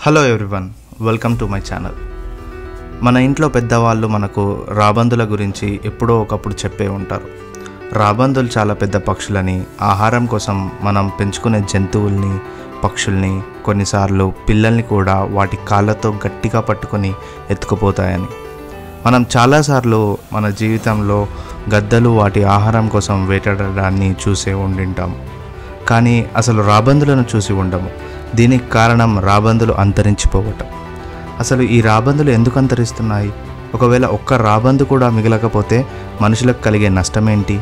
hello everyone welcome to my channel మన ఇంట్లో పెద్దవాళ్ళు మనకు రాబందుల గురించి ఎప్పుడో ఒకప్పుడు చెప్పే ఉంటారు రాబందులు చాలా పెద్ద పక్షులని ఆహారం కోసం మనం పెంచుకునే జంతువుల్ని పక్షుల్ని కొన్నిసార్లు పిల్లల్ని కూడా వాటి కాళ్ళతో గట్టిగా పట్టుకొని ఎత్తుకుపోతాయని మనం చాలాసార్లు మన జీవితంలో గద్దలు వాటి ఆహారం కోసం వేటాడడాన్ని చూసే ఉండింటాం కానీ అసలు రాబందులను చూసి ఉండము దీనికి కారణం రాబందులు అంతరించిపోవటం అసలు ఈ రాబందులు ఎందుకు అంతరిస్తున్నాయి ఒకవేళ ఒక్క రాబందు కూడా మిగలకపోతే మనుషులకు కలిగే నష్టమేంటి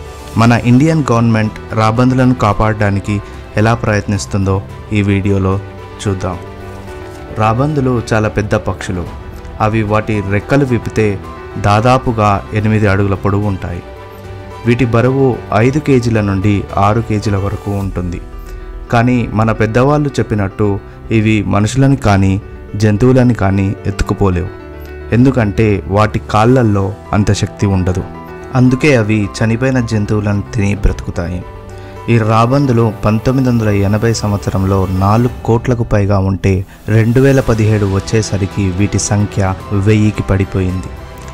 మన ఇండియన్ గవర్నమెంట్ రాబందులను కాపాడడానికి ఎలా ప్రయత్నిస్తుందో ఈ వీడియోలో చూద్దాం రాబందులు చాలా పెద్ద పక్షులు అవి వాటి రెక్కలు విప్పితే దాదాపుగా ఎనిమిది అడుగుల పొడవు ఉంటాయి వీటి బరువు ఐదు కేజీల నుండి ఆరు కేజీల వరకు ఉంటుంది కానీ మన పెద్దవాళ్ళు చెప్పినట్టు ఇవి మనుషులని కానీ జంతువులని కానీ ఎత్తుకుపోలేవు ఎందుకంటే వాటి కాళ్ళల్లో అంత శక్తి ఉండదు అందుకే అవి చనిపోయిన జంతువులను తిని బ్రతుకుతాయి ఈ రాబందులు పంతొమ్మిది వందల ఎనభై సంవత్సరంలో నాలుగు కోట్లకు పైగా ఉంటే రెండు వేల పదిహేడు వచ్చేసరికి వీటి సంఖ్య వెయ్యికి పడిపోయింది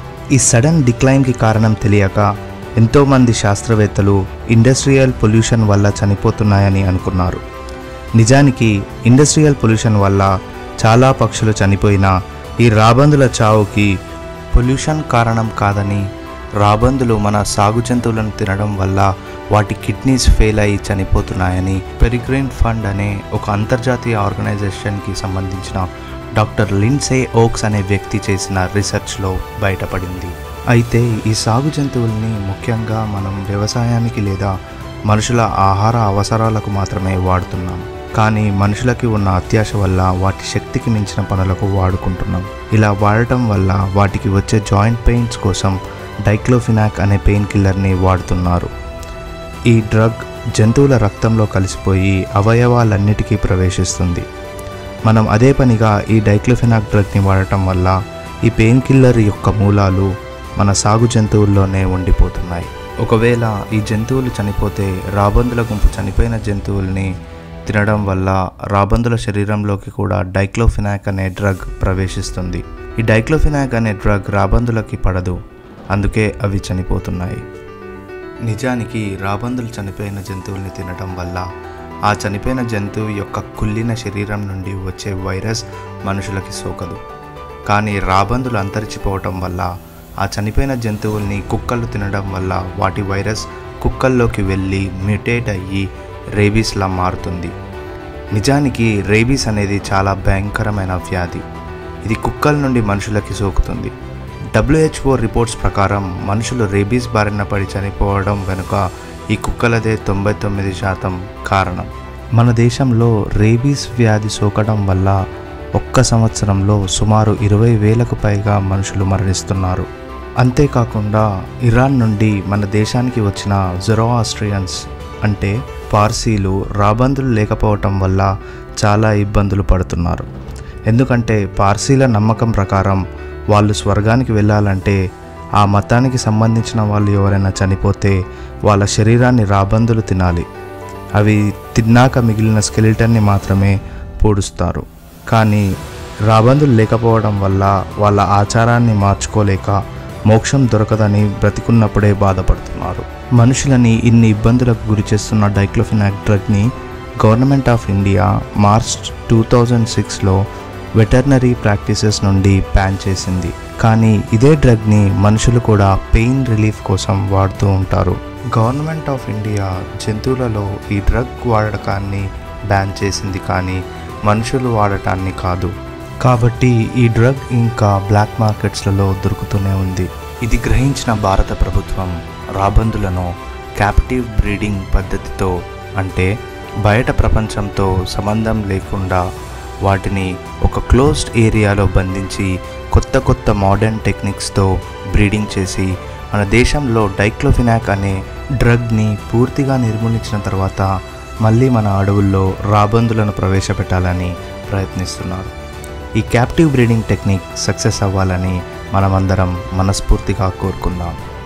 ఈ సడన్ డిక్లైన్కి కారణం తెలియక ఎంతోమంది శాస్త్రవేత్తలు ఇండస్ట్రియల్ పొల్యూషన్ వల్ల చనిపోతున్నాయని అనుకున్నారు నిజానికి ఇండస్ట్రియల్ పొల్యూషన్ వల్ల చాలా పక్షులు చనిపోయినా ఈ రాబందుల చావుకి పొల్యూషన్ కారణం కాదని రాబందులు మన సాగు జంతువులను తినడం వల్ల వాటి కిడ్నీస్ ఫెయిల్ అయి చనిపోతున్నాయని పెరిగ్రీన్ ఫండ్ అనే ఒక అంతర్జాతీయ ఆర్గనైజేషన్కి సంబంధించిన డాక్టర్ లిన్సే ఓక్స్ అనే వ్యక్తి చేసిన రీసెర్చ్లో బయటపడింది అయితే ఈ సాగు జంతువుల్ని ముఖ్యంగా మనం వ్యవసాయానికి లేదా మనుషుల ఆహార అవసరాలకు మాత్రమే వాడుతున్నాం కానీ మనుషులకి ఉన్న అత్యాశ వల్ల వాటి శక్తికి మించిన పనులకు వాడుకుంటున్నాం ఇలా వాడటం వల్ల వాటికి వచ్చే జాయింట్ పెయిన్స్ కోసం డైక్లోఫినాక్ అనే పెయిన్ కిల్లర్ని వాడుతున్నారు ఈ డ్రగ్ జంతువుల రక్తంలో కలిసిపోయి అవయవాలన్నిటికీ ప్రవేశిస్తుంది మనం అదే పనిగా ఈ డైక్లోఫినాక్ డ్రగ్ని వాడటం వల్ల ఈ పెయిన్ కిల్లర్ యొక్క మూలాలు మన సాగు జంతువుల్లోనే ఉండిపోతున్నాయి ఒకవేళ ఈ జంతువులు చనిపోతే రాబందుల గుంపు చనిపోయిన జంతువుల్ని తినడం వల్ల రాబందుల శరీరంలోకి కూడా డైక్లోఫినాక్ అనే డ్రగ్ ప్రవేశిస్తుంది ఈ డైక్లోఫినాక్ అనే డ్రగ్ రాబందులకి పడదు అందుకే అవి చనిపోతున్నాయి నిజానికి రాబందులు చనిపోయిన జంతువుల్ని తినడం వల్ల ఆ చనిపోయిన జంతువు యొక్క కుళ్ళిన శరీరం నుండి వచ్చే వైరస్ మనుషులకి సోకదు కానీ రాబందులు అంతరించిపోవటం వల్ల ఆ చనిపోయిన జంతువుల్ని కుక్కలు తినడం వల్ల వాటి వైరస్ కుక్కల్లోకి వెళ్ళి మ్యూటేట్ అయ్యి రేబీస్లా మారుతుంది నిజానికి రేబీస్ అనేది చాలా భయంకరమైన వ్యాధి ఇది కుక్కల నుండి మనుషులకి సోకుతుంది డబ్ల్యూహెచ్ఓ రిపోర్ట్స్ ప్రకారం మనుషులు రేబీస్ బారిన పడి చనిపోవడం వెనుక ఈ కుక్కలదే తొంభై తొమ్మిది శాతం కారణం మన దేశంలో రేబీస్ వ్యాధి సోకడం వల్ల ఒక్క సంవత్సరంలో సుమారు ఇరవై వేలకు పైగా మనుషులు మరణిస్తున్నారు అంతేకాకుండా ఇరాన్ నుండి మన దేశానికి వచ్చిన జొరోఆస్ట్రియన్స్ అంటే పార్సీలు రాబందులు లేకపోవటం వల్ల చాలా ఇబ్బందులు పడుతున్నారు ఎందుకంటే పార్సీల నమ్మకం ప్రకారం వాళ్ళు స్వర్గానికి వెళ్ళాలంటే ఆ మతానికి సంబంధించిన వాళ్ళు ఎవరైనా చనిపోతే వాళ్ళ శరీరాన్ని రాబందులు తినాలి అవి తిన్నాక మిగిలిన స్కెలిటన్ని మాత్రమే పూడుస్తారు కానీ రాబందులు లేకపోవడం వల్ల వాళ్ళ ఆచారాన్ని మార్చుకోలేక మోక్షం దొరకదని బ్రతికున్నప్పుడే బాధపడుతున్నారు మనుషులని ఇన్ని ఇబ్బందులకు గురి చేస్తున్న డైక్లోఫినాక్ డ్రగ్ని government of India March two thousand సిక్స్లో వెటర్నరీ ప్రాక్టీసెస్ నుండి బ్యాన్ చేసింది కానీ ఇదే డ్రగ్ని మనుషులు కూడా పెయిన్ రిలీఫ్ కోసం వాడుతూ ఉంటారు గవర్నమెంట్ ఆఫ్ ఇండియా జంతువులలో ఈ డ్రగ్ వాడకాన్ని బ్యాన్ చేసింది కానీ మనుషులు వాడటాన్ని కాదు కాబట్టి ఈ డ్రగ్ ఇంకా బ్లాక్ మార్కెట్స్లలో దొరుకుతూనే ఉంది ఇది గ్రహించిన భారత ప్రభుత్వం రాబందులను క్యాప్టివ్ బ్రీడింగ్ పద్ధతితో అంటే బయట ప్రపంచంతో సంబంధం లేకుండా వాటిని ఒక క్లోజ్డ్ ఏరియాలో బంధించి కొత్త కొత్త మోడర్న్ టెక్నిక్స్తో బ్రీడింగ్ చేసి మన దేశంలో డైక్లోఫినాక్ అనే డ్రగ్ని పూర్తిగా నిర్మూలించిన తర్వాత మళ్ళీ మన అడవుల్లో రాబందులను ప్రవేశపెట్టాలని ప్రయత్నిస్తున్నారు ఈ క్యాప్టివ్ బ్రీడింగ్ టెక్నిక్ సక్సెస్ అవ్వాలని మనమందరం మనస్ఫూర్తిగా కోరుకుందాం